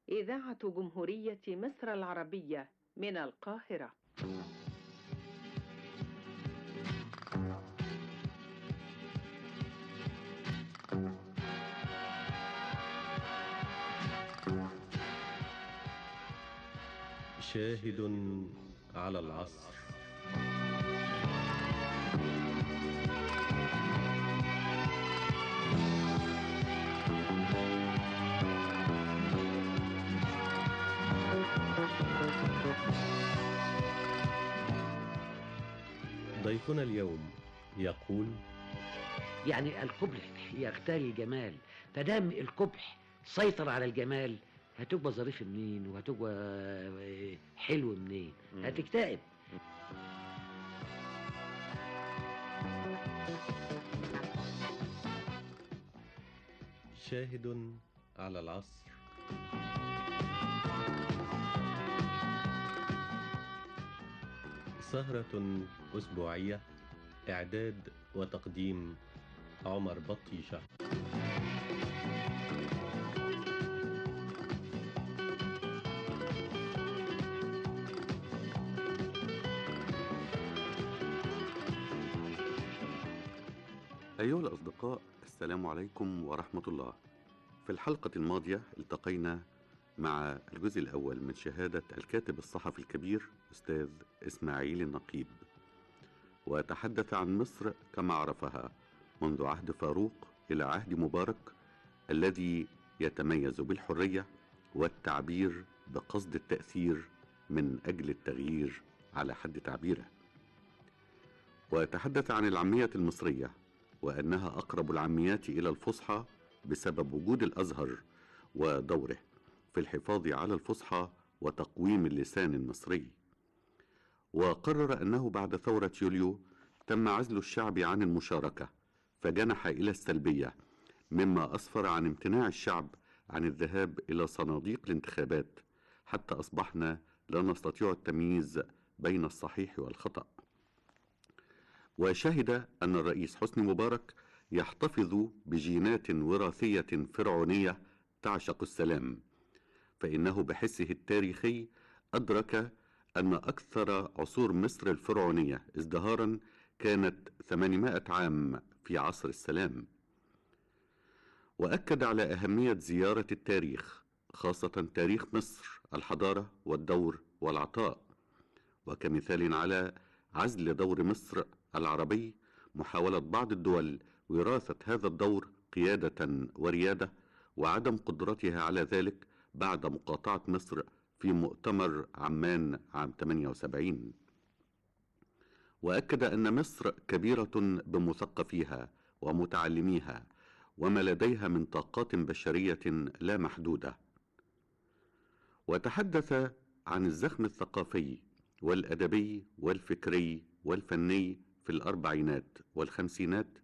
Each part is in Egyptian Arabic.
إذاعة جمهورية مصر العربية من القاهرة شاهد على العصر ضيفنا اليوم يقول يعني القبح يغتال الجمال فدام القبح سيطر على الجمال هتبقى ظريف منين وهتبقى حلو منين مم. هتكتئب شاهد على العصر سهرة أسبوعية إعداد وتقديم عمر بطيشة أيها الأصدقاء السلام عليكم ورحمة الله في الحلقة الماضية التقينا مع الجزء الأول من شهادة الكاتب الصحفي الكبير أستاذ إسماعيل النقيب وتحدث عن مصر كما عرفها منذ عهد فاروق إلى عهد مبارك الذي يتميز بالحرية والتعبير بقصد التأثير من أجل التغيير على حد تعبيره وتحدث عن العامية المصرية وأنها أقرب العاميات إلى الفصحى بسبب وجود الأزهر ودوره في الحفاظ على الفصحى وتقويم اللسان المصري وقرر أنه بعد ثورة يوليو تم عزل الشعب عن المشاركة فجنح إلى السلبية مما أسفر عن امتناع الشعب عن الذهاب إلى صناديق الانتخابات حتى أصبحنا لا نستطيع التمييز بين الصحيح والخطأ وشهد أن الرئيس حسني مبارك يحتفظ بجينات وراثية فرعونية تعشق السلام فإنه بحسه التاريخي أدرك أن أكثر عصور مصر الفرعونية ازدهارا كانت 800 عام في عصر السلام وأكد على أهمية زيارة التاريخ خاصة تاريخ مصر الحضارة والدور والعطاء وكمثال على عزل دور مصر العربي محاولة بعض الدول وراثة هذا الدور قيادة وريادة وعدم قدرتها على ذلك بعد مقاطعة مصر في مؤتمر عمان عام 78 وأكد أن مصر كبيرة بمثقفيها ومتعلميها وما لديها من طاقات بشرية لا محدودة وتحدث عن الزخم الثقافي والأدبي والفكري والفني في الأربعينات والخمسينات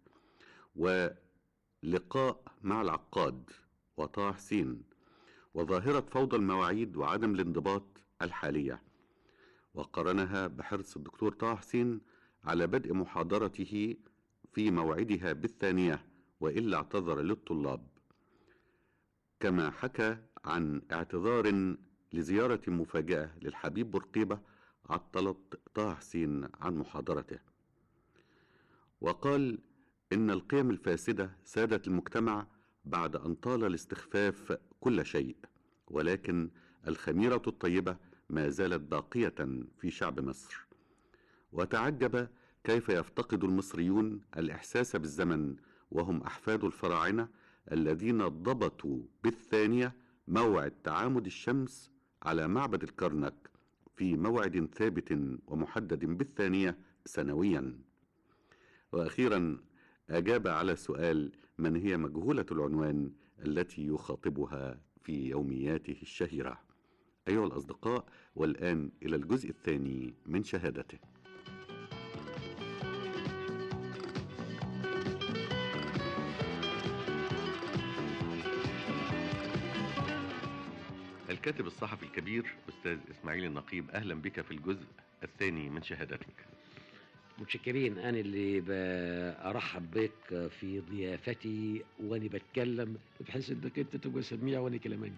ولقاء مع العقاد وطه حسين وظاهرة فوضى المواعيد وعدم الانضباط الحالية وقارنها بحرص الدكتور طه حسين على بدء محاضرته في موعدها بالثانية وإلا اعتذر للطلاب كما حكى عن اعتذار لزيارة مفاجأة للحبيب بورقيبة عطلت طه حسين عن محاضرته وقال إن القيم الفاسدة سادت المجتمع بعد أن طال الاستخفاف كل شيء ولكن الخميرة الطيبة ما زالت باقية في شعب مصر وتعجب كيف يفتقد المصريون الإحساس بالزمن وهم أحفاد الفراعنة الذين ضبطوا بالثانية موعد تعامد الشمس على معبد الكرنك في موعد ثابت ومحدد بالثانية سنويا وأخيرا أجاب على سؤال من هي مجهولة العنوان التي يخاطبها في يومياته الشهيرة أيها الأصدقاء والآن إلى الجزء الثاني من شهادته الكاتب الصحفي الكبير أستاذ إسماعيل النقيب أهلا بك في الجزء الثاني من شهادتك متشكرين انا اللي برحب بك في ضيافتي وانا بتكلم بحيث انك انت تبقى سميع وانا كلامني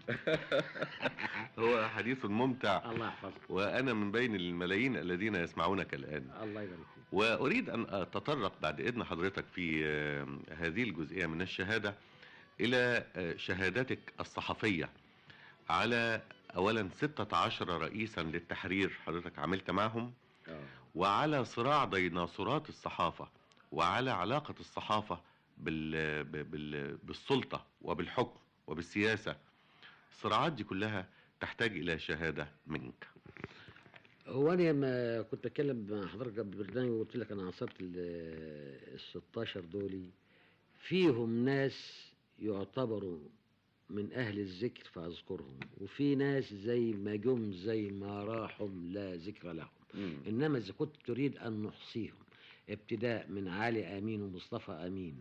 هو حديث ممتع الله يحفظك وأنا من بين الملايين الذين يسمعونك الآن الله يبارك فيك وأريد أن أتطرق بعد إذن حضرتك في آه، هذه الجزئية من الشهادة إلى آه، شهادتك الصحفية على أولا 16 رئيسا للتحرير حضرتك عملت معهم آه. وعلى صراع ديناصورات الصحافة وعلى علاقة الصحافة بال... ب- بال... بالسلطة وبالحكم وبالسياسة الصراعات دي كلها تحتاج إلى شهادة منك هو انا لما كنت اتكلم مع حضرتك قبل البرنامج وقلت لك انا عصرت ال 16 دولي فيهم ناس يعتبروا من اهل الذكر فاذكرهم وفي ناس زي ما جم زي ما راحوا لا ذكر لهم انما اذا كنت تريد ان نحصيهم ابتداء من علي امين ومصطفى امين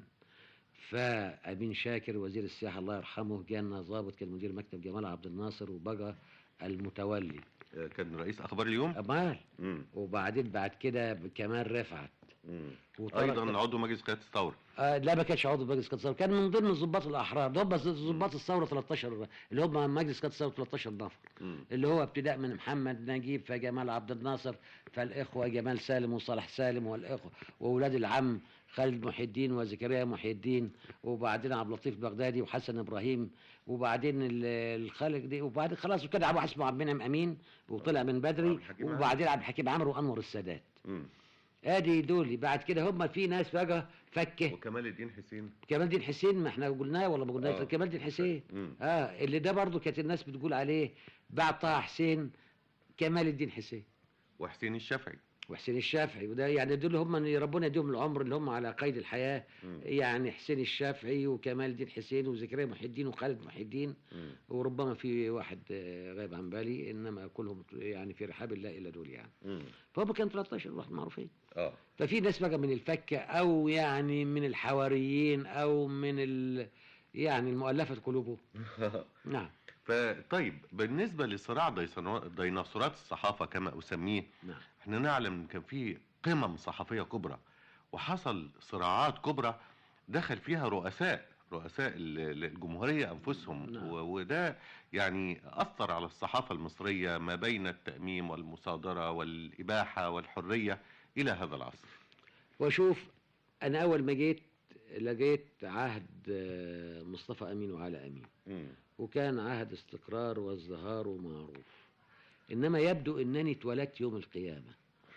فامين شاكر وزير السياحه الله يرحمه كان ضابط كان مدير مكتب جمال عبد الناصر وبقى المتولي آه، كان رئيس أخبار اليوم امال مم. وبعدين بعد كده كمال رفعت مم. وطلع- أيضا عضو مجلس قيادة الثورة آه لا ما كانش عضو مجلس قيادة الثوره كان من ضمن ضباط الاحرار ده بس ضباط الثوره 13 اللي هم مجلس قيادة الثوره 13 نفر مم. اللي هو ابتداء من محمد نجيب فجمال عبد الناصر فالاخوه جمال سالم وصالح سالم والاخوه واولاد العم خالد محي الدين وزكريا محي الدين وبعدين عبد اللطيف بغدادي وحسن ابراهيم وبعدين ال- الخالق دي وبعدين خلاص وكده واحد اسمه عبد المنعم امين وطلع من بدري عبد الحكيم عامر. وبعدين عبد الحكيم عمرو وانور السادات مم. ادي دول بعد كده هم في ناس بقى فكه وكمال الدين حسين كمال الدين حسين ما احنا قلناه ولا ما قلناش آه. كمال الدين حسين مم. اه اللي ده برضه كانت الناس بتقول عليه بعد طه حسين كمال الدين حسين وحسين الشافعي وحسين الشافعي وده يعني دول هم اللي ربنا يديهم العمر اللي هم على قيد الحياه مم. يعني حسين الشافعي وكمال الدين حسين وزكريا محي الدين وخالد محي الدين مم. وربما في واحد آه، غايب عن بالي انما كلهم يعني في رحاب الله الا دول يعني مم. فهم كانوا 13 واحد معروفين اه ففي ناس بقى من الفكة أو يعني من الحواريين أو من ال يعني المؤلفة قلوبهم نعم فطيب بالنسبة لصراع ديسانو- ديناصورات الصحافة كما أسميه نعم احنا نعلم ان كان في قمم صحفية كبرى وحصل صراعات كبرى دخل فيها رؤساء رؤساء ال- ال- الجمهورية أنفسهم نعم. و- وده يعني أثر على الصحافة المصرية ما بين التأميم والمصادرة والإباحة والحرية إلى هذا العصر وأشوف أنا أول ما جيت لقيت عهد آه، مصطفى أمين وعلى أمين وكان عهد استقرار وازدهار ومعروف إنما يبدو أنني اتولدت يوم القيامة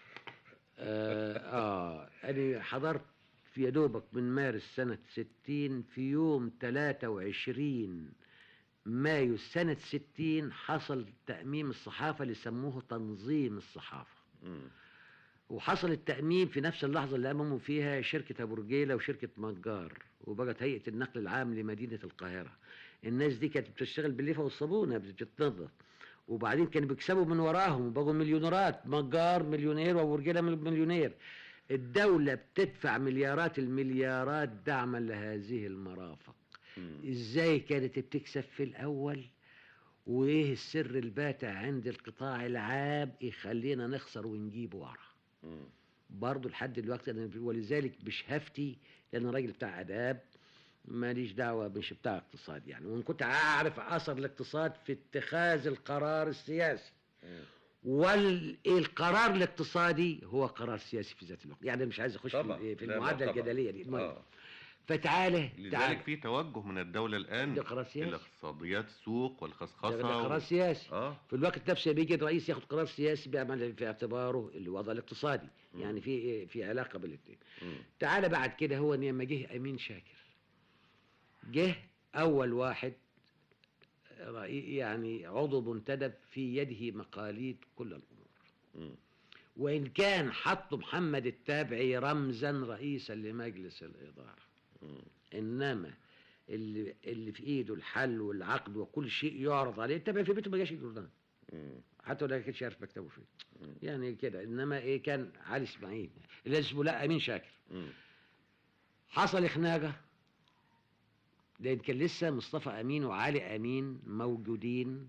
آه, آه أنا حضرت في يا دوبك من مارس سنة ستين في يوم 23 مايو سنة ستين حصل تأميم الصحافة اللي سموه تنظيم الصحافة مم. وحصل التأميم في نفس اللحظة اللي أمموا فيها شركة أبو رجيلة وشركة مجار وبقت هيئة النقل العام لمدينة القاهرة الناس دي كانت بتشتغل بالليفة والصابونة بتتنظف وبعدين كانوا بيكسبوا من وراهم وبقوا مليونيرات مجار مليونير وأبو رجيلة مل- مليونير الدولة بتدفع مليارات المليارات دعما لهذه المرافق مم. ازاي كانت بتكسب في الاول وايه السر الباتع عند القطاع العام يخلينا نخسر ونجيب ورا مم. برضه لحد دلوقتي انا ولذلك بشهافتي لان راجل بتاع اداب ماليش دعوه مش بتاع اقتصاد يعني وان كنت اعرف اثر الاقتصاد في اتخاذ القرار السياسي مم. والقرار الاقتصادي هو قرار سياسي في ذات الوقت يعني مش عايز اخش طبعا في في لا، لا، المعادله طبعا. الجدليه دي المهم. آه. فتعالى لذلك تعالى في توجه من الدولة الآن ده قرار إلى سياسي اقتصاديات السوق ده والخصخصة ده قرار و... سياسي اه في الوقت نفسه بيجي الرئيس ياخد قرار سياسي بيعمل في اعتباره الوضع الاقتصادي مم. يعني في في علاقه بالاثنين مم. تعالى بعد كده هو لما جه امين شاكر جه اول واحد رئي- يعني عضو منتدب في يده مقاليد كل الامور مم. وان كان حط محمد التابعي رمزا رئيسا لمجلس الاداره مم. انما اللي اللي في ايده الحل والعقد وكل شيء يعرض عليه التابعي في بيته ما جاش الجردان مم. حتى ولا كانش عارف مكتبه فين مم. يعني كده انما ايه كان علي اسماعيل اللي اسمه لا امين شاكر مم. حصل خناقه لان كان لسه مصطفى امين وعلي امين موجودين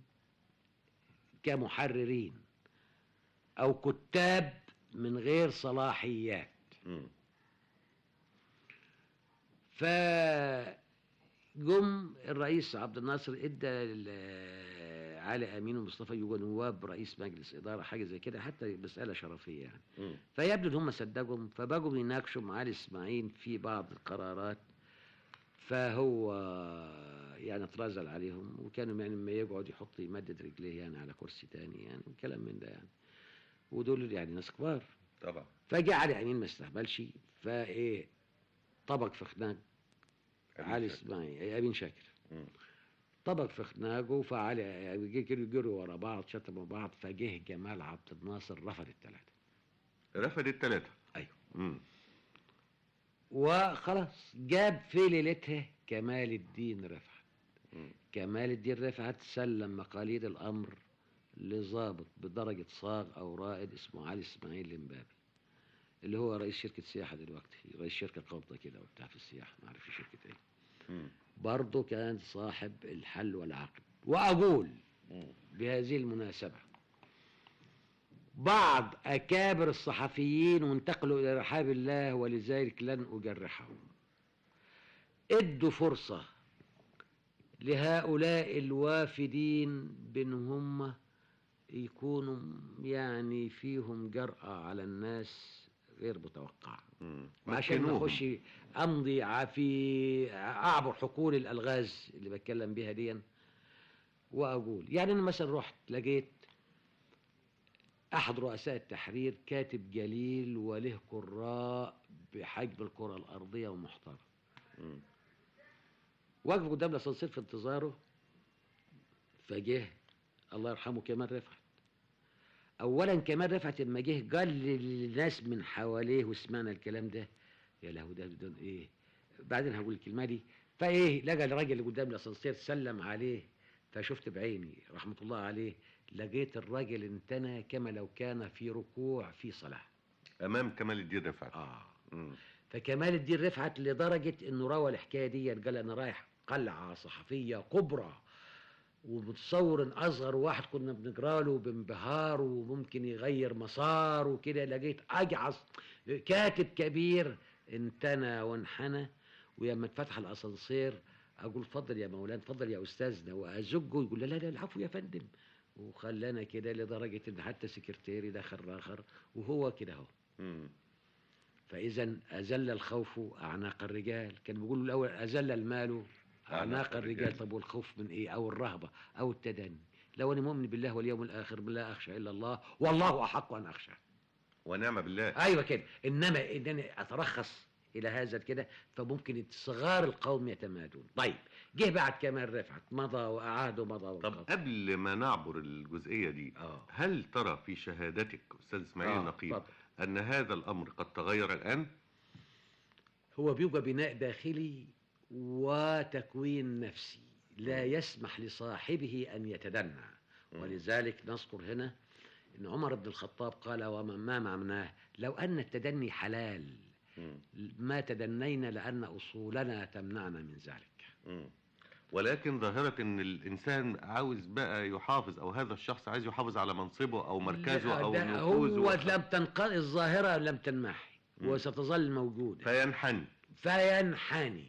كمحررين او كتاب من غير صلاحيات مم. فجم الرئيس عبد الناصر ادى ل- علي امين ومصطفى يوجا نواب رئيس مجلس اداره حاجه زي كده حتى مساله شرفيه يعني مم. فيبدو ان هم صدقهم فبقوا يناقشوا مع علي اسماعيل في بعض القرارات فهو يعني اترازل عليهم وكانوا يعني لما يقعد يحط يمدد رجليه يعني على كرسي تاني يعني وكلام من ده يعني ودول يعني ناس كبار طبعا فجاء علي امين ما استقبلش فايه طبق في خناق أبي علي شاكر. اسماعيل امين شاكر مم. طبق في خناقه فعلي جروا جروا ورا بعض شتموا بعض فجه جمال عبد الناصر رفض الثلاثه رفض الثلاثة ايوه مم. وخلاص جاب في ليلتها كمال الدين رفعت مم. كمال الدين رفعت سلم مقاليد الامر لضابط بدرجه صاغ او رائد اسمه علي اسماعيل الامبابي اللي هو رئيس شركه سياحه دلوقتي رئيس شركه قابضه كده وبتاع في السياحه ما اعرفش شركه ايه مم. برضه كان صاحب الحل والعقد واقول مم. بهذه المناسبة بعض أكابر الصحفيين وانتقلوا إلى رحاب الله ولذلك لن أجرحهم ادوا فرصة لهؤلاء الوافدين بأن هم يكونوا يعني فيهم جرأة على الناس غير متوقعة مم. عشان ما مكنوهم. اخش امضي ع- في اعبر حقول الالغاز اللي بتكلم بيها دي واقول يعني انا مثلا رحت لقيت احد رؤساء التحرير كاتب جليل وله قراء بحجم الكره الارضيه ومحترم مم. واقف قدام الاسانسير في انتظاره فجه الله يرحمه كمال رفعت اولا كمال رفعت لما جه قال للناس من حواليه وسمعنا الكلام ده يا له ده بدون ايه بعدين هقول الكلمه دي فايه لقى الراجل اللي قدام الاسانسير سلم عليه فشفت بعيني رحمه الله عليه لقيت الراجل انتنى كما لو كان في ركوع في صلاه امام كمال الدين رفعت اه مم. فكمال الدين رفعت لدرجة انه روى الحكاية دي قال انا رايح قلعة صحفية كبرى ومتصور ان اصغر واحد كنا بنقرا له بانبهار وممكن يغير مسار وكده لقيت اجعص كاتب كبير انتنى وانحنى ولما اتفتح الاسانسير اقول اتفضل يا مولانا اتفضل يا استاذنا وازجه يقول لا لا العفو يا فندم وخلانا كده لدرجة ان حتى سكرتيري دخل اخر وهو كده اهو مم. فإذا أزل الخوف أعناق الرجال كان بيقولوا الأول أزل المال أعناق الرجال الرجال. طب والخوف من إيه أو الرهبة أو التدني لو أنا مؤمن بالله واليوم الآخر لا أخشى إلا الله والله أحق أن أخشى ونعم بالله أيوة كده إنما إنني أترخص إلى هذا كده فممكن صغار القوم يتمادون طيب جه بعد كمال رفعت مضى وأعاد ومضى طب وانقضى. قبل ما نعبر الجزئية دي آه هل ترى في شهادتك أستاذ إسماعيل آه، النقيب اتفضل. أن هذا الأمر قد تغير الآن؟ هو بيبقى بناء داخلي وتكوين نفسي لا يسمح لصاحبه أن يتدنى مم. ولذلك نذكر هنا أن عمر بن الخطاب قال وما ما معناه لو أن التدني حلال مم. ما تدنينا لأن أصولنا تمنعنا من ذلك مم. ولكن ظاهرة ان الانسان عاوز بقى يحافظ او هذا الشخص عايز يحافظ على منصبه او مركزه لا، او ده نفوذه هو لم تنقض الظاهرة لم تنمحي مم. وستظل موجودة فينحني فينحني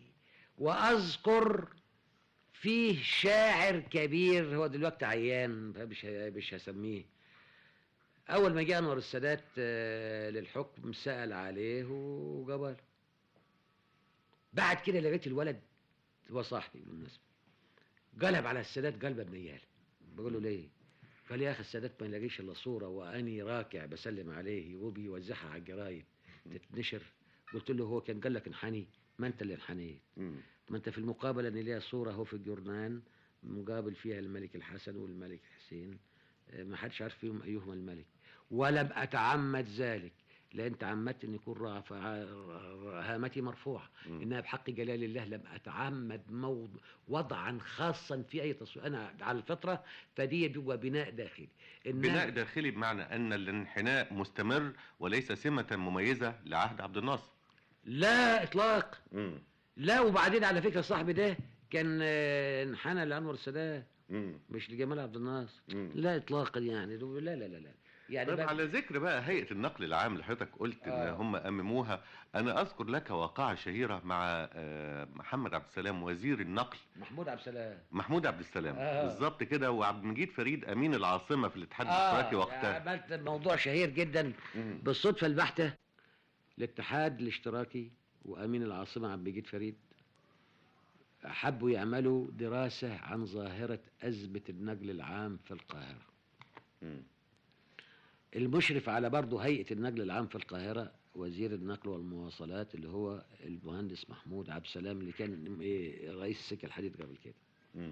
واذكر فيه شاعر كبير هو دلوقتي عيان مش مش هسميه اول ما جاء انور السادات آه، للحكم سال عليه وجابله بعد كده لقيت الولد هو صاحبي بالمناسبه قلب على السادات قلبه بنيال بقول له ليه قال يا اخي السادات ما يلاقيش الا صوره واني راكع بسلم عليه وبي يوزعها على الجرايد تتنشر قلت له هو كان قال لك انحني ما انت اللي انحنيت مم. ما انت في المقابله ان ليها صوره اهو في الجورنان مقابل فيها الملك الحسن والملك الحسين اه، ما حدش عارف فيهم ايهما الملك ولم اتعمد ذلك لان تعمدت ان يكون رافع هامتي مرفوعه مم. انها بحق جلال الله لم اتعمد موض وضعا خاصا في اي تصوير انا على الفطره فدي بيبقى بناء داخلي إنما- بناء داخلي بمعنى ان الانحناء مستمر وليس سمة مميزة لعهد عبد الناصر لا اطلاق مم. لا وبعدين على فكره صاحبي ده كان آه، انحنى لانور السادات مم. مش لجمال عبد الناصر مم. لا اطلاقا يعني لا لا لا لا يعني طيب بقى- على ذكر بقى هيئة النقل العام اللي حضرتك قلت ان آه. هم أمموها انا اذكر لك واقعة شهيرة مع آه، محمد عبد السلام وزير النقل محمود عبد السلام محمود عبد السلام آه. بالظبط كده وعبد المجيد فريد امين العاصمة في الاتحاد آه الاشتراكي وقتها عملت موضوع شهير جدا مم. بالصدفة البحتة الاتحاد الاشتراكي وأمين العاصمة عبد المجيد فريد حبوا يعملوا دراسة عن ظاهرة أزمة النقل العام في القاهرة مم. المشرف على برضه هيئة النقل العام في القاهرة وزير النقل والمواصلات اللي هو المهندس محمود عبد السلام اللي كان إيه رئيس السكة الحديد قبل كده مم.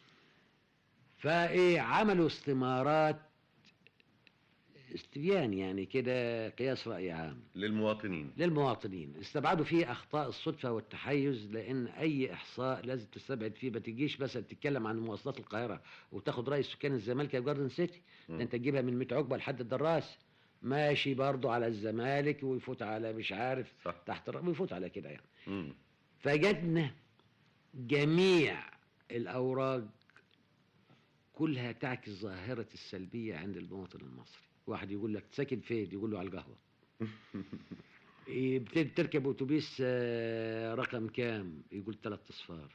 فايه عملوا استمارات استبيان يعني كده قياس رأي عام للمواطنين للمواطنين استبعدوا فيه اخطاء الصدفه والتحيز لان اي احصاء لازم تستبعد فيه ما تجيش مثلا تتكلم عن مواصلات القاهره وتاخد راي سكان الزمالك يا جاردن سيتي مم. ده انت تجيبها من ميت عقبه لحد الدراس ماشي برضه على الزمالك ويفوت على مش عارف صح تحت الرقم ويفوت على كده يعني مم. فجدنا جميع الاوراق كلها تعكس ظاهره السلبيه عند المواطن المصري واحد يقول لك ساكن فين يقول له على القهوه إيه، بت- بتركب اتوبيس آه، رقم كام يقول ثلاث اصفار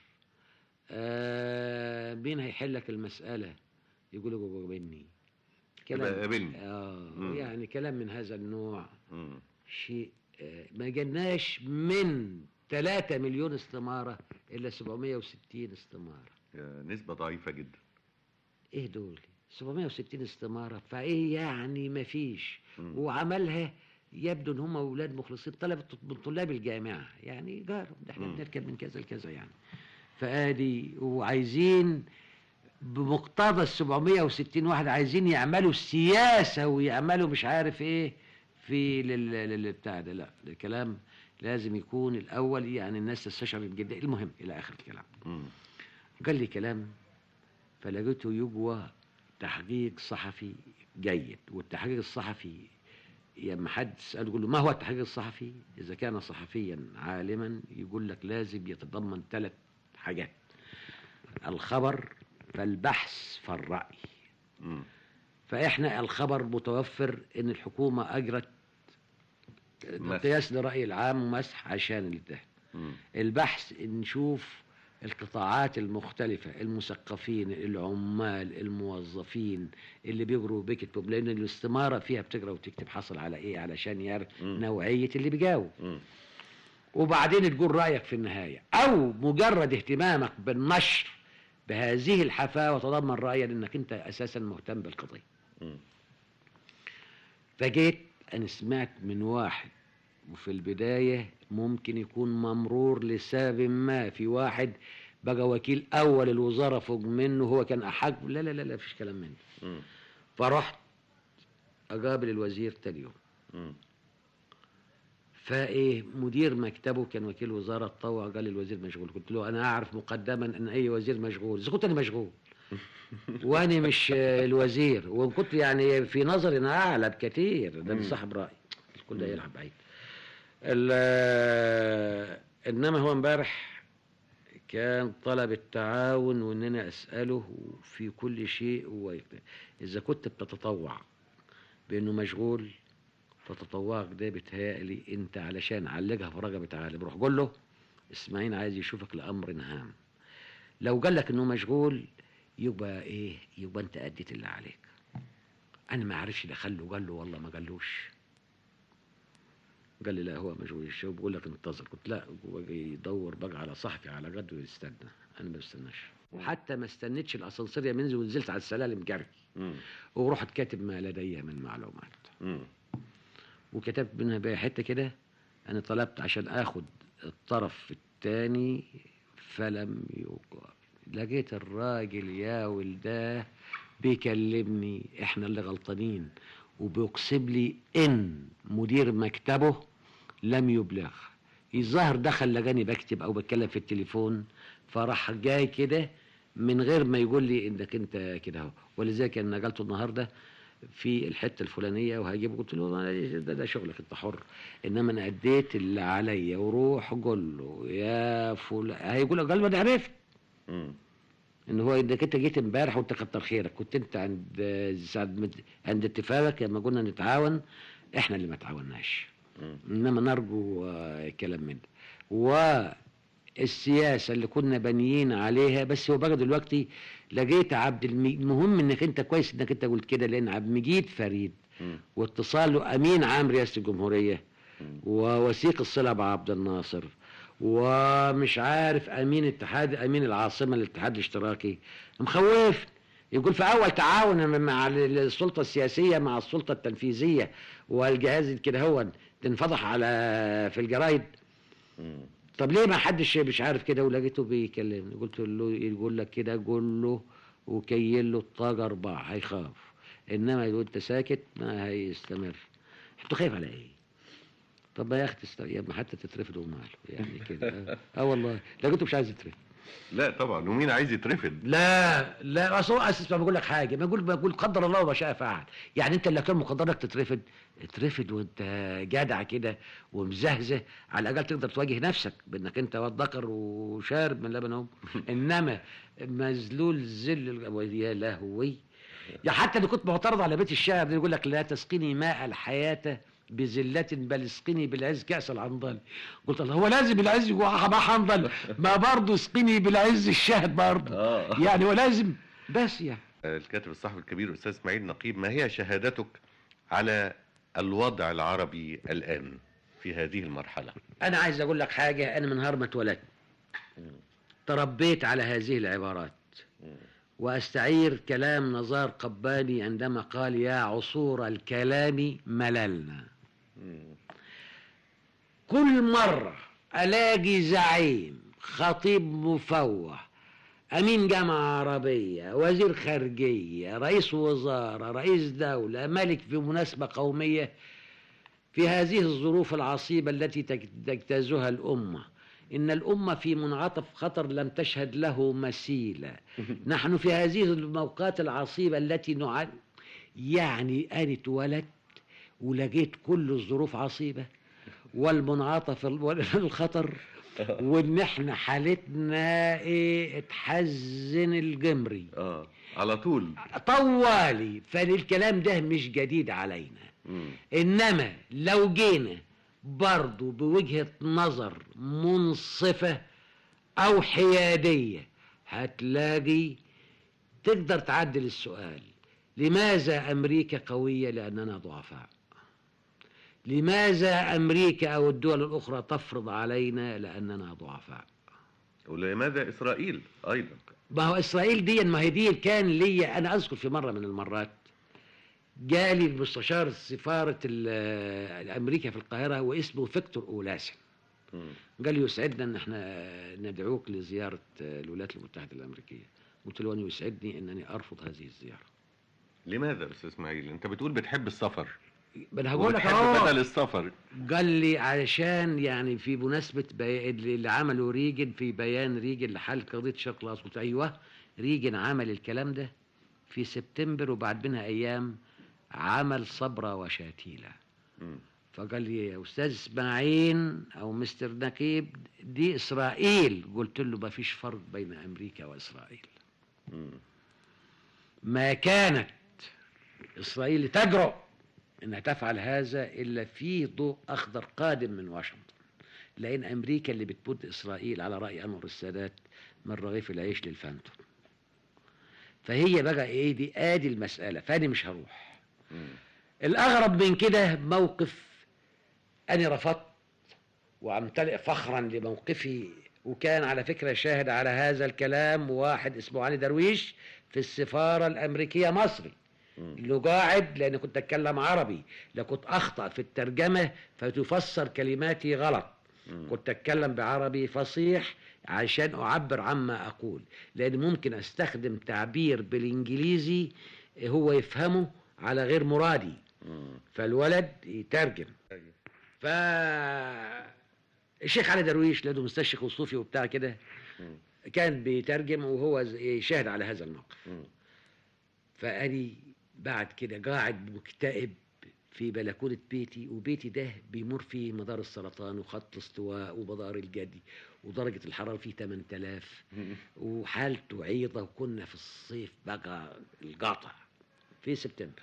آه، مين هيحل لك المساله يقول له قابلني يبقى قابلني. اه مم. يعني كلام من هذا النوع مم. شيء آه، ما جالناش من 3 مليون استماره الا 760 استماره آه، نسبة ضعيفة جدا ايه دول 760 استماره فايه يعني ما فيش مم. وعملها يبدو ان هم اولاد مخلصين طلبه من طلاب الجامعه يعني جارهم ده احنا مم. بنركب من كذا لكذا يعني فادي وعايزين بمقتضى ال 760 واحد عايزين يعملوا سياسه ويعملوا مش عارف ايه في لل- لل- بتاع ده لا الكلام لازم يكون الاول يعني الناس تستشعر جدا المهم الى اخر الكلام مم. قال لي كلام فلقيته يجوى تحقيق صحفي جيد والتحقيق الصحفي لما حد تسأله يقول له ما هو التحقيق الصحفي إذا كان صحفيا عالما يقول لك لازم يتضمن ثلاث حاجات الخبر فالبحث فالرأي مم. فإحنا الخبر متوفر إن الحكومة أجرت مسح. قياس لرأي العام ومسح عشان ده مم. البحث نشوف القطاعات المختلفة المثقفين العمال الموظفين اللي بيجروا بيكتبوا لأن الاستمارة فيها بتقرا وتكتب حصل على إيه علشان يعرف مم. نوعية اللي بيجاوب مم. وبعدين تقول رأيك في النهاية أو مجرد اهتمامك بالنشر بهذه الحفاوة تضمن رأيا أنك أنت أساسا مهتم بالقضية مم. فجيت أنا سمعت من واحد وفي البداية ممكن يكون ممرور لسبب ما في واحد بقى وكيل أول الوزارة فوق منه هو كان أحق لا لا لا لا فيش كلام منه مم. فرحت أقابل الوزير تاني يوم مم. فايه مدير مكتبه كان وكيل وزاره اتطوع قال لي الوزير مشغول قلت له انا اعرف مقدما ان اي وزير مشغول اذا كنت انا مشغول وانا مش آه، الوزير وان كنت يعني في نظري انا اعلى بكثير ده مم. أنا صاحب راي الكل ده يلعب بعيد ال- آه، انما هو امبارح كان طلب التعاون وان انا اساله في كل شيء ويقدر. اذا كنت بتتطوع بانه مشغول فتطوعك ده بيتهيألي انت علشان علقها في رقبة عالم روح قول له اسماعيل عايز يشوفك لامر هام لو قال لك انه مشغول يبقى ايه يبقى انت اديت اللي عليك انا ما عرفش دخله قال له والله ما قالوش قال لي لا هو مشغول الشباب بيقول لك انتظر قلت لا هو جاي يدور بقى على صحفي على قد ويستنى انا ما بستناش وحتى ما استنيتش الاسانسير يا منزل ونزلت على السلالم جري مم. ورحت كاتب ما لدي من معلومات مم. وكتبت منها بقى حته كده انا طلبت عشان اخد الطرف الثاني فلم يقال لقيت الراجل يا ولداه بيكلمني احنا اللي غلطانين وبيقسم لي ان مدير مكتبه لم يبلغ الظاهر دخل لقاني بكتب او بتكلم في التليفون فراح جاي كده من غير ما يقول لي انك انت كده اهو ولذلك انا نقلته النهارده في الحته الفلانيه وهجيبه قلت له ما- ده, ده شغلك انت حر انما انا اديت اللي عليا وروح قول له يا فلان هيقول له قال ما انا عرفت مم. ان هو انك انت جيت امبارح وانت كتر خيرك كنت انت عند آه، سعد مد- عند اتفاقك لما قلنا نتعاون احنا اللي ما تعاوناش مم. انما نرجو آه، كلام من ده والسياسه اللي كنا بانيين عليها بس هو بقى دلوقتي لقيت عبد المجيد المهم انك انت كويس انك انت قلت كده لان عبد المجيد فريد مم. واتصاله امين عام رئاسه الجمهوريه مم. ووثيق الصله بعبد الناصر ومش عارف امين اتحاد امين العاصمه الاتحاد الاشتراكي مخوف يقول في اول تعاون مع السلطه السياسيه مع السلطه التنفيذيه والجهاز كده هو تنفضح على في الجرايد مم. طب ليه ما حدش مش عارف كده ولقيته بيكلمني قلت له يقول لك كده قول له وكيل له الطاقه اربعه هيخاف انما يقول انت ساكت ما هيستمر انت خايف على ايه؟ طب ما يا اختي است- يا ابني حتى تترفد وماله يعني كده اه, آه والله لقيته مش عايز يترفد لا طبعا ومين عايز يترفد لا لا اصل هو اساس ما بقول لك حاجه ما بقول بقول قدر الله وما شاء فعل يعني انت اللي كان مقدر لك تترفد اترفد وانت جدع كده ومزهزه على الاقل تقدر تواجه نفسك بانك انت واد ذكر وشارب من لبن امه انما مذلول ذل يا لهوي يا حتى اللي كنت معترض على بيت الشعر اللي يقول لك لا تسقني ماء الحياه بذلة بل اسقني بالعز كأس العنضل قلت الله هو لازم العز يقول مع حنظل ما برضه اسقني بالعز الشهد برضه اه يعني ولازم بس يعني الكاتب الصحفي الكبير استاذ اسماعيل نقيب ما هي شهادتك على الوضع العربي الان في هذه المرحله انا عايز اقول لك حاجه انا من نهار ما اتولدت تربيت على هذه العبارات واستعير كلام نزار قباني عندما قال يا عصور الكلام مللنا مم. كل مرة ألاقي زعيم خطيب مفوه أمين جامعة عربية وزير خارجية رئيس وزارة رئيس دولة ملك في مناسبة قومية في هذه الظروف العصيبة التي تج- تجتازها الأمة إن الأمة في منعطف خطر لم تشهد له مثيلا نحن في هذه الموقات العصيبة التي نع... يعني أنا اتولدت ولقيت كل الظروف عصيبة والمنعطف ال- الخطر وان احنا حالتنا ايه اتحزن الجمري اه على طول طوالي فالكلام ده مش جديد علينا مم. انما لو جينا برضو بوجهة نظر منصفة او حيادية هتلاقي تقدر تعدل السؤال لماذا امريكا قوية لاننا ضعفاء لماذا امريكا او الدول الاخرى تفرض علينا لاننا ضعفاء ولماذا اسرائيل ايضا ما هو اسرائيل دي ما هي دي كان لي انا اذكر في مره من المرات جالي المستشار سفاره ال- امريكا في القاهره واسمه فيكتور اولاسن مم. قال لي يسعدنا ان احنا ندعوك لزياره الولايات المتحده الامريكيه قلت له انا يسعدني انني ارفض هذه الزياره لماذا يا استاذ اسماعيل انت بتقول بتحب السفر ما انا هقول لك وبتحب اهو بدل السفر قال لي علشان يعني في مناسبة بي... اللي عمله ريجن في بيان ريجن لحل قضية الشرق الأوسط قلت أيوه ريجن عمل الكلام ده في سبتمبر وبعد منها أيام عمل صبرا وشاتيلا مم. فقال لي يا أستاذ إسماعيل أو مستر نقيب دي إسرائيل قلت له ما فيش فرق بين أمريكا وإسرائيل مم. ما كانت إسرائيل تجرؤ أنها تفعل هذا إلا في ضوء أخضر قادم من واشنطن لأن أمريكا اللي بتبد إسرائيل على رأي أنور السادات من رغيف العيش للفانتوم فهي بقى إيه دي آدي المسألة فأنا مش هروح مم. الأغرب من كده موقف أنا رفضت وأمتلئ فخرا لموقفي وكان على فكرة شاهد على هذا الكلام واحد اسمه علي درويش في السفارة الأمريكية مصري مم. اللي قاعد لأن كنت أتكلم عربي لو كنت أخطأ في الترجمة فتفسر كلماتي غلط مم. كنت أتكلم بعربي فصيح عشان أعبر عما أقول لأن ممكن أستخدم تعبير بالإنجليزي هو يفهمه على غير مرادي مم. فالولد يترجم أيوة. ف الشيخ علي درويش لانه مستشرق وصوفي وبتاع كده مم. كان بيترجم وهو ز- شاهد على هذا الموقف مم. فأني بعد كده قاعد مكتئب في بلكونة بيتي وبيتي ده بيمر فيه مدار السرطان وخط الاستواء ومدار الجدي ودرجة الحرارة فيه 8000 وحالته عيضة وكنا في الصيف بقى القاطع في سبتمبر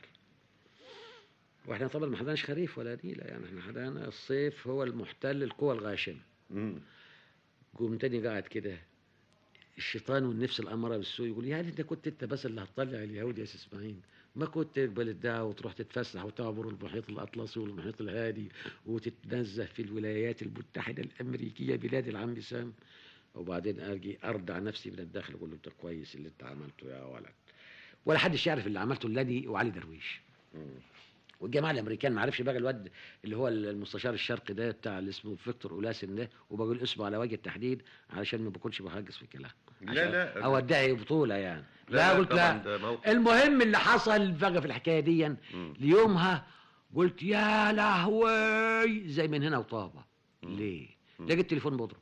واحنا طبعا ما حداناش خريف ولا نيلة يعني احنا حدانا الصيف هو المحتل القوى الغاشمة مم. قوم تاني قاعد كده الشيطان والنفس الاماره بالسوء يقول يعني انت كنت انت بس اللي هتطلع اليهود يا سي اسماعيل ما كنت تقبل الدعوه وتروح تتفسح وتعبر المحيط الاطلسي والمحيط الهادي وتتنزه في الولايات المتحده الامريكيه بلاد العم سام وبعدين اجي ارضع نفسي من الداخل اقول له انت كويس اللي انت عملته يا ولد ولا حدش يعرف اللي عملته الذي وعلي درويش مم. والجماعه الامريكان ما عرفش بقى الواد اللي هو المستشار الشرقي ده بتاع اللي اسمه فيكتور اولاسن ده وبقول اسمه على وجه التحديد علشان ما بكونش بهجس في الكلام لا عشان لا او ادعي بطوله يعني لا, قلت طبعاً لا ده موقف المهم اللي حصل بقى في الحكايه دي مم. ليومها قلت يا لهوي زي من هنا وطابه مم. ليه؟ مم. لقيت التليفون بيضرب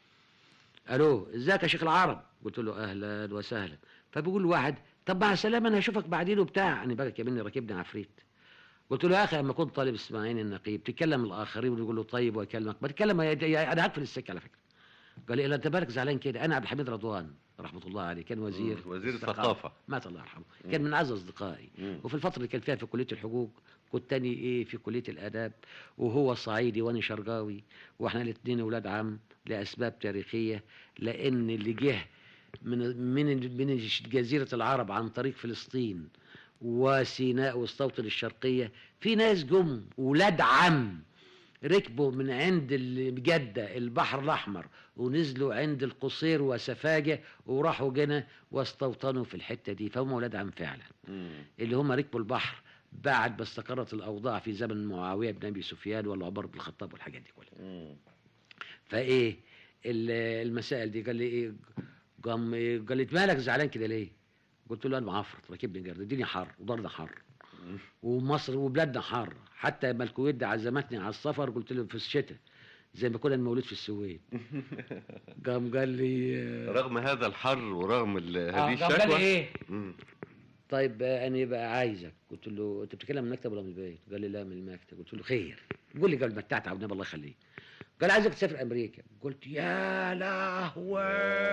الو ازيك يا شيخ العرب قلت له اهلا وسهلا فبيقول واحد طب مع السلامه انا هشوفك بعدين وبتاع انا بقى كمان راكبني عفريت قلت له يا اخي لما كنت طالب اسماعيل النقيب تكلم الاخرين ويقول له طيب ويكلمك ما تتكلم يا- يا- انا هقفل السكه على فكره قال لي لا انت بالك زعلان كده انا عبد الحميد رضوان رحمه الله عليه كان وزير مم. وزير الثقافة. مات الله يرحمه كان من اعز اصدقائي مم. وفي الفتره اللي كان فيها في كليه الحقوق كنت تاني ايه في كليه الاداب وهو صعيدي وانا شرقاوي واحنا الاثنين اولاد عم لاسباب تاريخيه لان اللي جه من من من جزيره العرب عن طريق فلسطين وسيناء والصوت الشرقيه في ناس جم ولاد عم ركبوا من عند ال- جدة البحر الأحمر ونزلوا عند القصير وسفاجة وراحوا جنة واستوطنوا في الحتة دي فهم ولاد عم فعلا مم. اللي هم ركبوا البحر بعد ما استقرت الأوضاع في زمن معاوية بن أبي سفيان ولا عمر بن الخطاب والحاجات دي كلها مم. فإيه ال- المسائل دي قال لي إيه قام إيه؟ قال لي مالك زعلان كده ليه؟ قلت له أنا معفرت راكبني جرد الدنيا حر ودارنا حر مم. ومصر وبلادنا حر حتى لما الكويت دي عزمتني على السفر قلت له في الشتاء زي ما كنا مولود في السويد قام قال لي آه، رغم هذا الحر ورغم ال- آه، هذه قام قال لي الشكوى ايه مم. طيب آه، انا بقى عايزك قلت له انت بتتكلم من المكتب ولا من البيت قال لي لا من المكتب قلت له خير قول لي قال متعت عبد الله يخليك قال عايزك تسافر امريكا قلت يا لهوي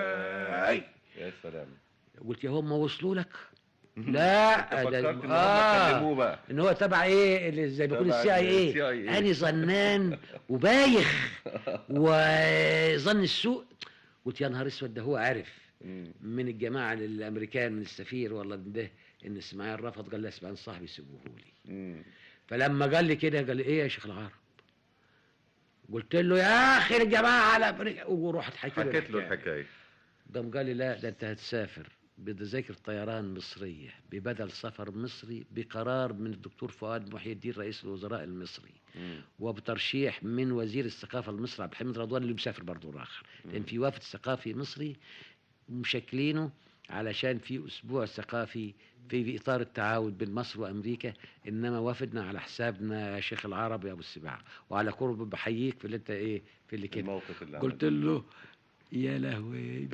يا سلام قلت يا هم وصلوا لك لا فكرت ده- ان هم آه. كلموه بقى ان هو تبع ايه اللي زي ما يكون تبع السي اي ال ايه CIA. انا ظنان وبايخ وظن السوء قلت يا نهار اسود ده هو عارف مم. من الجماعه الامريكان من السفير ولا من ده ان اسماعيل رفض قال لي اسماعيل صاحبي سيبوه لي مم. فلما قال لي كده قال لي ايه يا شيخ العرب قلت له يا اخي الجماعه على امريكا ورحت حكيت له حكيت له الحكاية. الحكايه قام قال لي لا ده انت هتسافر بتذاكر طيران مصرية ببدل سفر مصري بقرار من الدكتور فؤاد محي الدين رئيس الوزراء المصري مم. وبترشيح من وزير الثقافة المصري عبد الحميد رضوان اللي مسافر برضه الآخر لأن في وفد ثقافي مصري مشكلينه علشان في أسبوع ثقافي في إطار التعاون بين مصر وأمريكا إنما وفدنا على حسابنا يا شيخ العرب يا أبو السباع وعلى قرب بحييك في اللي أنت إيه في اللي كده الموقف اللي قلت عمله. له يا لهوي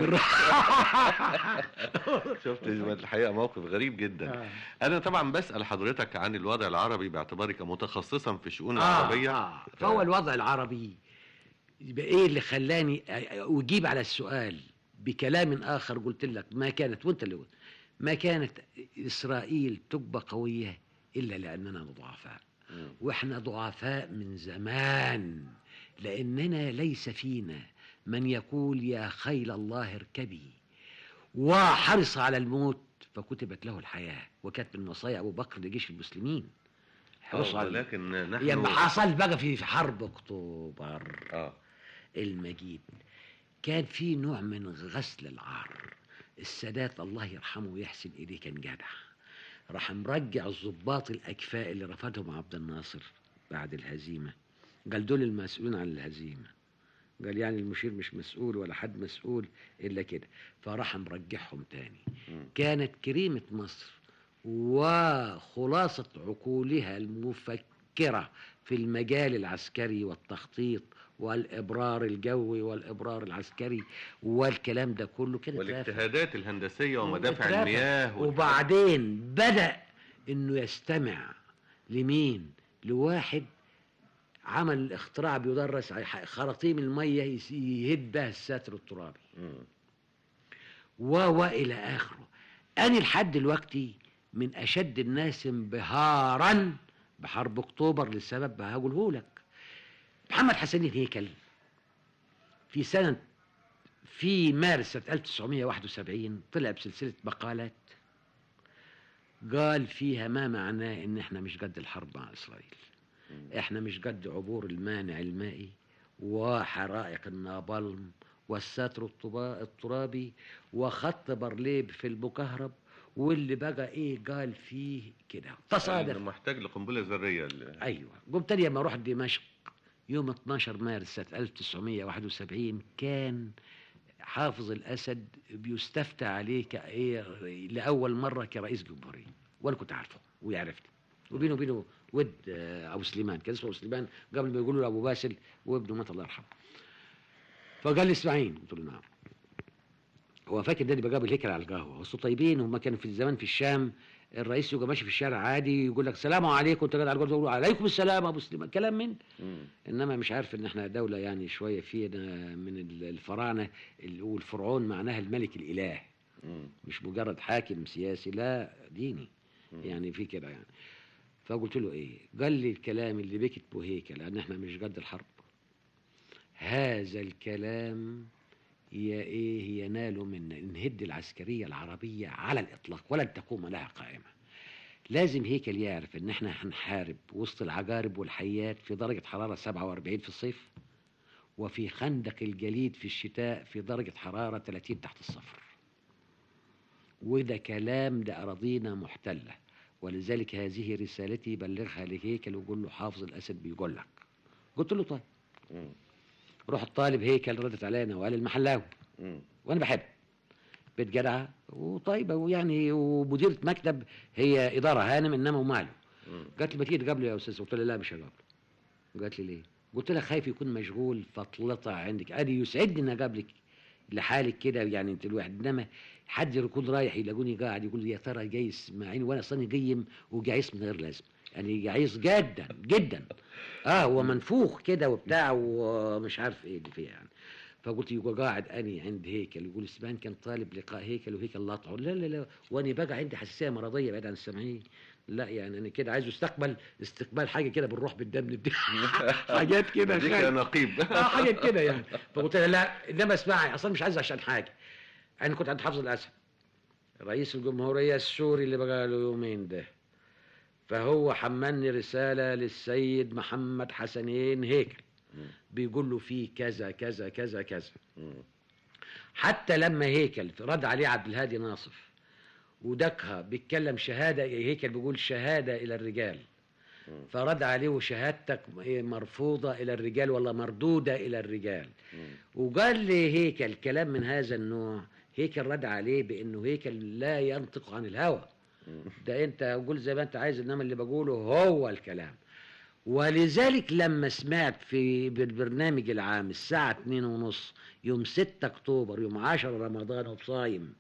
شفت الحقيقه موقف غريب جدا آه. انا طبعا بسال حضرتك عن الوضع العربي باعتبارك متخصصا في الشؤون آه العربيه آه فهو الوضع العربي يبقى ايه اللي خلاني أ- أ- اجيب على السؤال بكلام اخر قلت لك ما كانت وانت اللي قلت ما كانت اسرائيل تبقى قويه الا لاننا ضعفاء مم. واحنا ضعفاء من زمان لاننا ليس فينا من يقول يا خيل الله اركبي وحرص على الموت فكتبت له الحياه وكانت من وصايا ابو بكر لجيش المسلمين حرصوا آه، على ولكن نحن لما حصل بقى في في حرب اكتوبر اه المجيد كان في نوع من غسل العار السادات الله يرحمه ويحسن اليه كان جدع راح مرجع الضباط الاكفاء اللي رفضهم عبد الناصر بعد الهزيمه قال دول المسؤولين عن الهزيمه قال يعني المشير مش مسؤول ولا حد مسؤول الا كده فراح مرجعهم تاني مم. كانت كريمة مصر وخلاصة عقولها المفكرة في المجال العسكري والتخطيط والإبرار الجوي والإبرار العسكري والكلام ده كله كانت رافعة. والاجتهادات الهندسيه ومدافع اترافع. المياه والحاجات- وبعدين بدأ إنه يستمع لمين؟ لواحد عمل اختراع بيدرس على ح- خراطيم الميه يس- يهد بها الساتر الترابي مم. و والى اخره انا لحد دلوقتي من اشد الناس انبهارا بحرب اكتوبر لسبب هقوله لك محمد حسنين هيكل في سنه في مارس سنه 1971 طلع بسلسله مقالات قال فيها ما معناه ان احنا مش قد الحرب مع اسرائيل مم. احنا مش قد عبور المانع المائي وحرائق النابلم والستر الطبا- الترابي وخط برليب في المكهرب واللي بقى ايه قال فيه كده تصادف إنه محتاج لقنبله ذريه ال- ايوه قمت تاني لما رحت دمشق يوم 12 مارس سنه 1971 كان حافظ الاسد بيستفتى عليه كايه لاول مره كرئيس جمهوريه وانا كنت عارفه ويعرفني وبينه وبينه ود آه، ابو سليمان كان اسمه ابو سليمان قبل ما يقولوا له ابو باسل وابنه مات الله يرحمه فقال لي اسماعيل قلت له نعم هو فاكر اني بقابل هيكل على القهوه اصل طيبين هم كانوا في الزمان في الشام الرئيس يبقى ماشي في الشارع عادي يقول لك السلام عليكم انت قاعد على القهوه تقول عليكم السلام ابو سليمان كلام من مم. انما مش عارف ان احنا دوله يعني شويه فينا من ال- الفراعنه ال- والفرعون معناها الملك الاله مم. مش مجرد حاكم سياسي لا ديني مم. يعني في كده يعني فقلت له ايه قال لي الكلام اللي بيكتبه هيك لان احنا مش قد الحرب هذا الكلام يا ايه ينال منا نهد العسكريه العربيه على الاطلاق ولن تقوم لها قائمه لازم هيكل يعرف ان احنا هنحارب وسط العقارب والحيات في درجه حراره 47 في الصيف وفي خندق الجليد في الشتاء في درجه حراره 30 تحت الصفر وده كلام ده أراضينا محتلة ولذلك هذه رسالتي بلغها لهيكل وقول له حافظ الأسد بيقول لك قلت له طيب مم. روح الطالب هيكل ردت علينا وقال المحلاوي مم. وانا بحب بيت جدعه وطيبه ويعني ومديره مكتب هي اداره هانم انما وماله مم. قالت لي ما تيجي تقابله يا استاذ قلت لها لا مش هقابله قالت لي ليه قلت لها خايف يكون مشغول فطلطع عندك ادي يسعدني ان اقابلك لحالك كده يعني انت الواحد انما حد يكون رايح يلاقوني قاعد يقول لي يا ترى جاي اسماعيل وانا اصلا جاي وجايس من غير لازم يعني جايس جدا جدا اه هو منفوخ كده وبتاع ومش عارف ايه اللي فيه يعني فقلت يبقى قاعد اني عند هيكل يقول اسماعيل كان طالب لقاء هيكل وهيكل لطعه لا لا لا وانا بقى عندي حساسيه مرضيه بعيد عن السامعين لا يعني انا كده عايزه استقبل استقبال حاجه كده بالروح بالدم ندي حاجات كده ديك خايف. يا نقيب اه حاجه كده يعني فقلت لها لا انما اسمعي اصلا مش عايز عشان حاجه انا كنت عند حافظ الاسد رئيس الجمهوريه السوري اللي بقى له يومين ده فهو حملني رساله للسيد محمد حسنين هيكل مم. بيقول له فيه كذا كذا كذا كذا مم. حتى لما هيكل رد عليه عبد الهادي ناصف ودكها بيتكلم شهاده هيكل بيقول شهاده الى الرجال مم. فرد عليه وشهادتك مرفوضه الى الرجال ولا مردوده الى الرجال مم. وقال لي هيكل كلام من هذا النوع هيكل رد عليه بانه هيكل لا ينطق عن الهوى مم. ده انت قول زي ما انت عايز انما اللي بقوله هو الكلام ولذلك لما سمعت في بالبرنامج العام الساعة اتنين ونص يوم 6 اكتوبر يوم 10 رمضان وصايم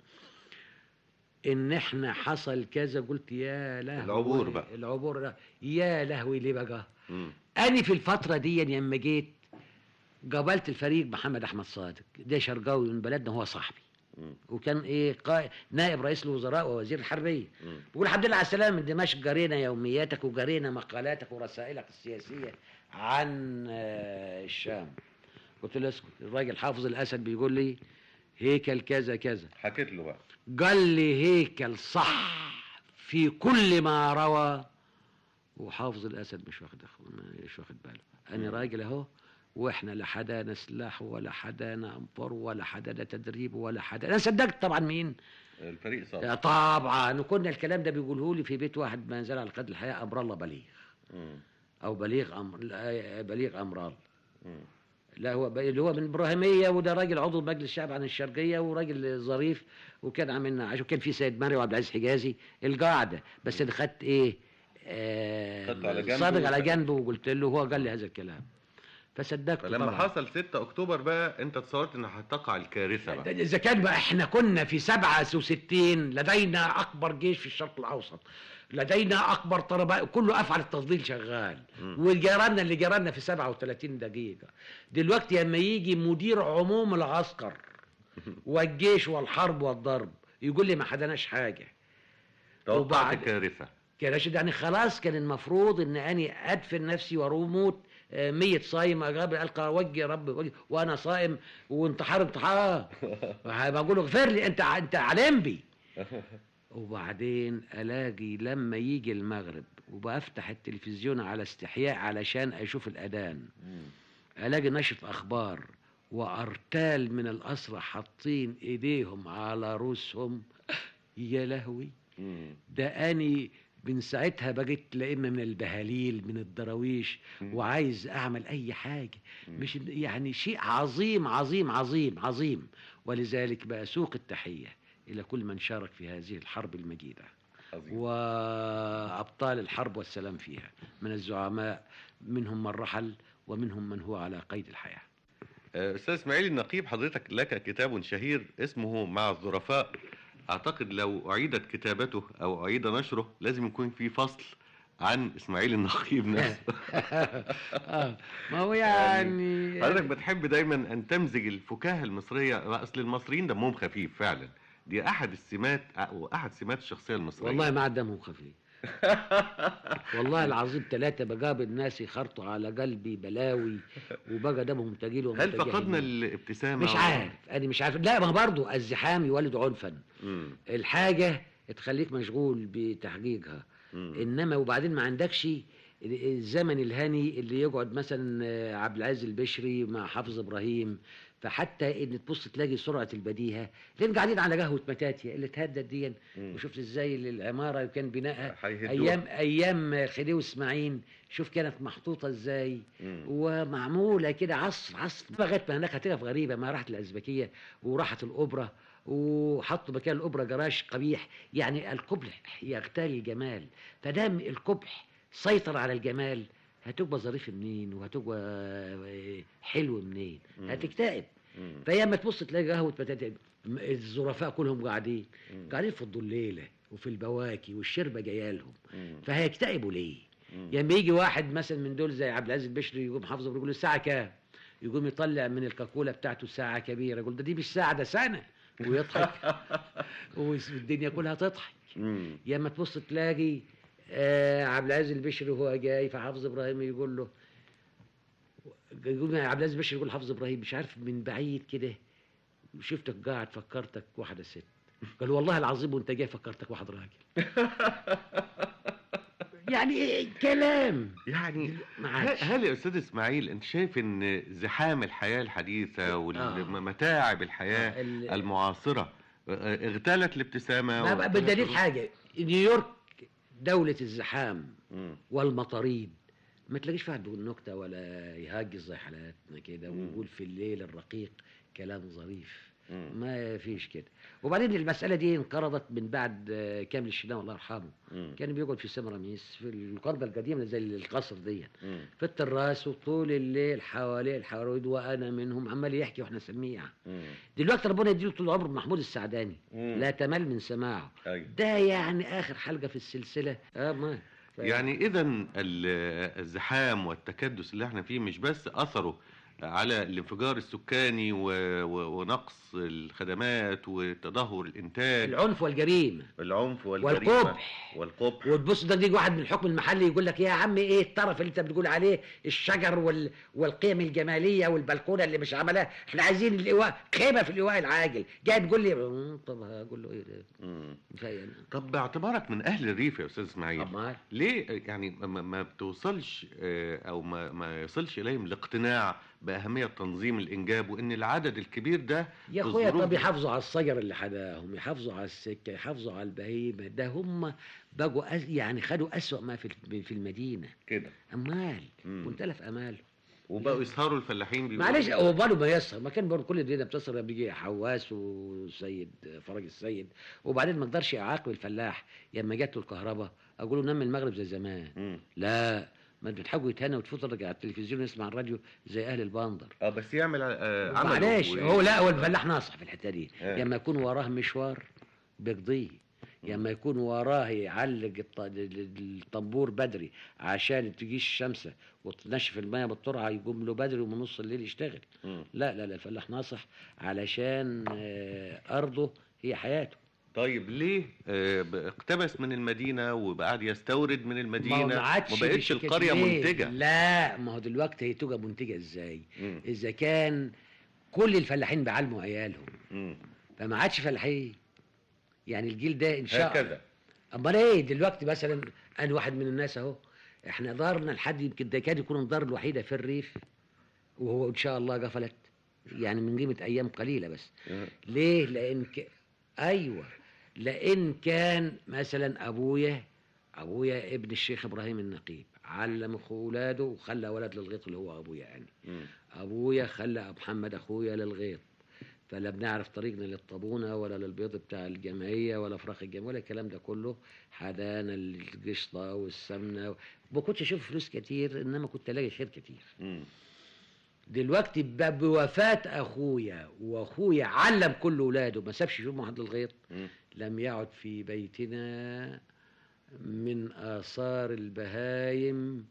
ان احنا حصل كذا قلت يا لهوي العبور بقى. العبور ده يا لهوي ليه بقى مم. انا في الفترة دي لما جيت قابلت الفريق محمد احمد صادق ده شرقاوي من بلدنا هو صاحبي مم. وكان ايه قائد نائب رئيس الوزراء ووزير الحربيه مم. بقول الحمد لله على السلامه من دمشق قرينا يومياتك وقرينا مقالاتك ورسائلك السياسيه عن آه، الشام قلت له اسكت الراجل حافظ الاسد بيقول لي هيكل كذا كذا حكيت له بقى قال لي هيكل صح في كل ما روى وحافظ الاسد مش واخد مش واخد باله انا مم. راجل اهو واحنا لا حدانا سلاح ولا حدانا انفر ولا حدانا تدريب ولا حدانا انا صدقت طبعا مين الفريق صار طبعا وكنا الكلام ده بيقوله لي في بيت واحد ما زال على قدر الحياه امر الله بليغ مم. او بليغ امر لا، بليغ امرال مم. لا هو ب- اللي هو من ابراهيميه وده راجل عضو مجلس الشعب عن الشرقيه وراجل ظريف وكان عاملنا عشان كان في سيد مري وعبد العزيز حجازي القاعده بس انا خدت ايه آه خدته على جنبه صادق على وخد- جنبه وقلت له هو قال لي هذا الكلام فصدقته فلما طبعا حصل 6 اكتوبر بقى انت تصورت ان هتقع الكارثه بقى إذا كان بقى إحنا كنا في 67 لدينا أكبر جيش في الشرق الأوسط لدينا اكبر طرباء كله افعل التفضيل شغال مم. وجيراننا اللي جيراننا في 37 دقيقه دلوقتي لما يجي مدير عموم العسكر والجيش والحرب والضرب يقول لي ما حدناش حاجه توقعت وبعد- كارثه كان راشد يعني خلاص كان المفروض ان اني ادفن نفسي واموت آه، مية صايم قبل القى وجهي يا رب وجهي وانا صائم وانتحار انتحار بقول له اغفر لي انت انت علم بي وبعدين الاقي لما يجي المغرب وبفتح التلفزيون على استحياء علشان اشوف الاذان الاقي نشرة اخبار وارتال من الاسرى حاطين ايديهم على رؤوسهم يا لهوي مم. ده اني من ساعتها بقيت لا اما من البهاليل من الدراويش مم. وعايز اعمل اي حاجه مم. مش يعني شيء عظيم عظيم عظيم عظيم ولذلك بأسوق التحيه الى كل من شارك في هذه الحرب المجيده عظيم. وابطال الحرب والسلام فيها من الزعماء منهم من رحل ومنهم من هو على قيد الحياه آه، استاذ اسماعيل النقيب حضرتك لك كتاب شهير اسمه مع الظرفاء اعتقد لو اعيدت كتابته او اعيد نشره لازم يكون في فصل عن اسماعيل النقيب نفسه آه، ما هو يعني حضرتك بتحب دايما ان تمزج الفكاهه المصريه اصل المصريين دمهم خفيف فعلا دي احد السمات او احد سمات الشخصيه المصريه والله ما عدمهم خفيف والله العظيم ثلاثة بقابل ناس يخرطوا على قلبي بلاوي وبقى دمهم تجيل هل فقدنا الابتسامه مش و- عارف انا مش عارف لا ما برضو الزحام يولد عنفا مم. الحاجة تخليك مشغول بتحقيقها مم. انما وبعدين ما عندكش الزمن الهني اللي يقعد مثلا آه، عبد العزيز البشري مع حافظ ابراهيم فحتى ان تبص تلاقي سرعه البديهه لان قاعدين على قهوه متاتيا اللي اتهدت دي مم. وشفت ازاي العماره كان بنائها هيهدوها. ايام ايام خديوي اسماعيل شوف كانت محطوطه ازاي مم. ومعموله كده عصر عصر لغايه ما هناك هتقف غريبه ما راحت الازبكيه وراحت الاوبرا وحطوا مكان الاوبرا جراج قبيح يعني القبح يغتالي الجمال فدام القبح سيطر على الجمال هتبقى ظريف منين وهتبقى حلو منين مم. هتكتئب مم. فهي اما تبص تلاقي قهوه بتاتا الظرفاء كلهم قاعدين مم. قاعدين في الليله وفي البواكي والشربه جايه لهم مم. فهيكتئبوا ليه؟ مم. يعني يجي واحد مثلا من دول زي عبد العزيز البشري يقوم حافظه يقول له الساعه كام؟ يقوم يطلع من الكاكولا بتاعته ساعه كبيره يقول ده دي مش ساعه ده سنه ويضحك والدنيا كلها تضحك مم. يا اما تبص تلاقي آه عبد العزيز البشري وهو جاي فحافظ ابراهيم يقول له يقول عبد العزيز البشري يقول حافظ ابراهيم مش عارف من بعيد كده شفتك قاعد فكرتك واحده ست قال والله العظيم وانت جاي فكرتك واحد راجل يعني ايه كلام يعني ما هل عادش هل يا استاذ اسماعيل انت شايف ان زحام الحياه الحديثه آه. ومتاعب الحياه ال- المعاصره آه، اغتالت الابتسامه ما بقى واغتالت بالدليل الروح؟ حاجه نيويورك دولة الزحام مم. والمطاريد ما تلاقيش فيها يقول نكتة ولا يهاجس زي حالاتنا كده مم. ويقول في الليل الرقيق كلام ظريف مم. ما فيش كده وبعدين المسألة دي انقرضت من بعد آه، كامل الشناوي الله يرحمه مم. كان بيقعد في سمرميس في القرضة القديمة زي القصر دي مم. في التراس وطول الليل حواليه الحواريد وانا منهم عمال يحكي واحنا سميع مم. دلوقتي ربنا يديله طول عمره محمود السعداني مم. لا تمل من سماعه أيوة. ده يعني اخر حلقه في السلسله اه ما ف- يعني اذا الزحام والتكدس اللي احنا فيه مش بس اثره على الانفجار السكاني و... و... ونقص الخدمات وتدهور الانتاج العنف والجريمه العنف والجريمه والقبح والقبح وتبص ده يجي واحد من الحكم المحلي يقول لك يا عم ايه الطرف اللي انت بتقول عليه الشجر وال... والقيم الجماليه والبلكونه اللي مش عملها احنا عايزين الايواء خيمه في الايواء العاجل جاي تقول لي "مم، طب هقول له ايه ده مم. زي طب باعتبارك من اهل الريف يا استاذ اسماعيل أمال. ليه يعني ما, ما بتوصلش آه، او ما, ما يصلش اليهم الاقتناع باهميه تنظيم الانجاب وان العدد الكبير ده يا اخويا الظروف طب دي. يحافظوا على الشجر اللي حداهم يحافظوا على السكه يحافظوا على البهيمه ده هم بقوا أس... يعني خدوا اسوأ ما في في المدينه كده امال مم. وانتلف اماله وبقوا يسهروا الفلاحين بيقولوا معلش هو باله ما يسهر ما كان برضه كل الدنيا بتسهر بيجي حواس وسيد فرج السيد وبعدين ما اقدرش اعاقب الفلاح لما جات له الكهرباء اقول له نام المغرب زي زمان مم. لا ما بتحاجوا يتهنى وتفضل على التلفزيون يسمع الراديو زي اهل البندر اه بس يعمل آه عمله معلش و- هو لا هو الفلاح ناصح في الحته دي آه. لما يكون وراه مشوار بيقضيه لما يكون وراه يعلق الط- الطنبور بدري عشان تجيش الشمسة وتنشف المية بالترعة يقوم له بدري ومن نص الليل يشتغل مم. لا لا لا الفلاح ناصح علشان آه، أرضه هي حياته طيب ليه آه، ب- اقتبس من المدينة وقعد يستورد من المدينة ما عادش ما بقتش بشكل- القرية ليه؟ منتجة لا ما هو دلوقتي هي تبقى منتجة ازاي مم. إذا كان كل الفلاحين بيعلموا عيالهم مم. فما عادش فلاحين يعني الجيل ده ان شاء الله هكذا امال ايه دلوقتي مثلا انا واحد من الناس اهو احنا دارنا لحد يمكن ده كاد يكون الدار الوحيده في الريف وهو ان شاء الله قفلت يعني من قيمه ايام قليله بس آه. ليه لان ك... ايوه لان كان مثلا ابويا ابويا ابن الشيخ ابراهيم النقيب علم اولاده وخلى ولد للغيط اللي هو ابويا يعني مم. ابويا خلى محمد اخويا للغيط فلا بنعرف طريقنا للطابونه ولا للبيض بتاع الجمعيه ولا فراخ الجمعيه ولا الكلام ده كله حدانا القشطه والسمنه ما كنتش اشوف فلوس كتير انما كنت الاقي خير كتير مم. دلوقتي ب- بوفاه اخويا واخويا علم كل اولاده ما سابش فيهم واحد للغيط مم. لم يعد في بيتنا من اثار البهايم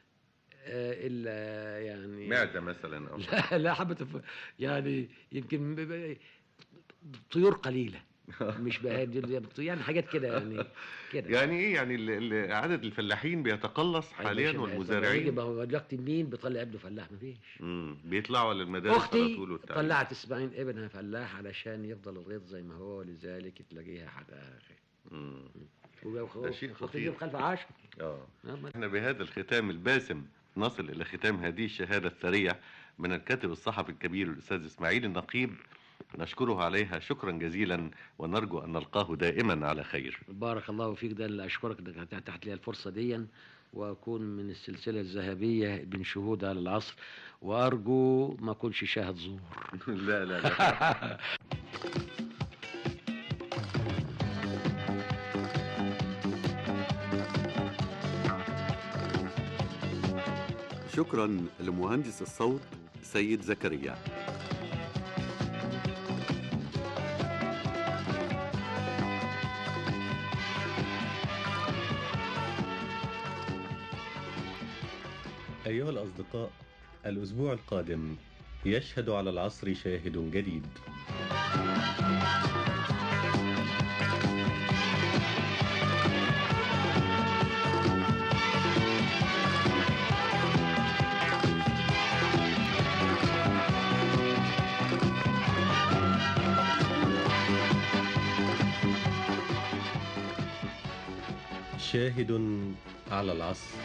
آه، الا يعني معدة مثلا أو لا لا حبة الف... يعني يمكن ب- ب- طيور قليلة مش بهادي يعني حاجات كده يعني كده يعني ايه يعني ال- ال- عدد الفلاحين بيتقلص حاليا يجي والمزارعين ما هو دلوقتي مين بيطلع ابنه فلاح مفيش مم. بيطلعوا على المدارس على اختي طول والتعليم. طلعت اسماعيل ابنها فلاح علشان يفضل الغيط زي ما هو ولذلك تلاقيها حاجة مم. وأخ- ده شيء أختي خطير. تجيب خلف عشر اه آه، احنا بهذا الختام الباسم نصل الى ختام هذه الشهاده الثريه من الكاتب الصحفي الكبير الاستاذ اسماعيل النقيب نشكره عليها شكرا جزيلا ونرجو ان نلقاه دائما على خير بارك الله فيك ده اللي اشكرك انك اتاحت لي الفرصه دي واكون من السلسله الذهبيه من شهود على العصر وارجو ما اكونش شاهد زور لا لا لا شكرا لمهندس الصوت سيد زكريا أيها الأصدقاء الأسبوع القادم يشهد على العصر شاهد جديد شاهد على العصر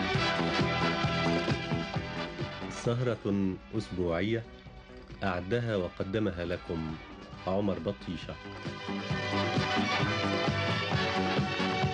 سهرة أسبوعية أعدها وقدمها لكم عمر بطيشة